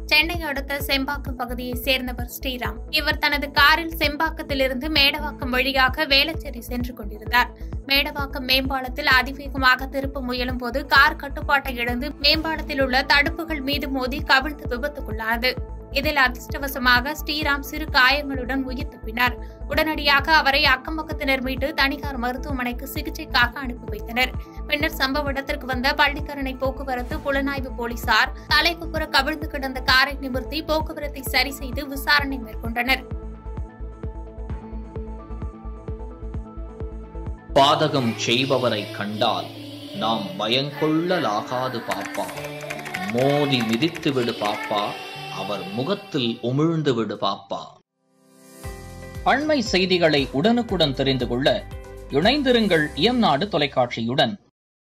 சென்னை அடுத்த செம்பாக்கம் பகுதியைச் சேர்ந்தவர் ஸ்ரீராம் இவர் தனது காரில் செம்பாக்கத்திலிருந்து மேடவாக்கம் வழியாக வேளச்சேரி சென்று கொண்டிருந்தார் மேடவாக்கம் மேம்பாலத்தில் அதிவேகமாக திருப்ப முயலும் போது கார் கட்டுப்பாட்டை இழந்து மேம்பாலத்தில் உள்ள தடுப்புகள் மீது மோதி கவிழ்ந்து விபத்துக்குள்ளானது இதில் அதிர்ஷ்டவசமாக ஸ்ரீராம் சிறு காயங்களுடன் உயிர் தப்பினார் உடனடியாக அவரை அக்கம்பக்கத்தினர் மீட்டு தனியார் மருத்துவமனைக்கு சிகிச்சைக்காக அனுப்பி வைத்தனர் பின்னர் சம்பவ இடத்திற்கு வந்த பள்ளிக்கரணை போக்குவரத்து புலனாய்வு போலீசார் தலைக்குப்புற கவிழ்ந்து கிடந்த காரை நிமிர்த்தி போக்குவரத்தை சரி செய்து விசாரணை மேற்கொண்டனர் பாதகம் செய்பவரை கண்டால் நாம் பயங்கொள்ளலாகாது பாப்பா மோதி மிதித்து விடு பாப்பா அவர் முகத்தில் உமிழ்ந்து விடு பாப்பா அண்மை செய்திகளை உடனுக்குடன் தெரிந்து கொள்ள இணைந்திருங்கள் இயம்நாடு தொலைக்காட்சியுடன்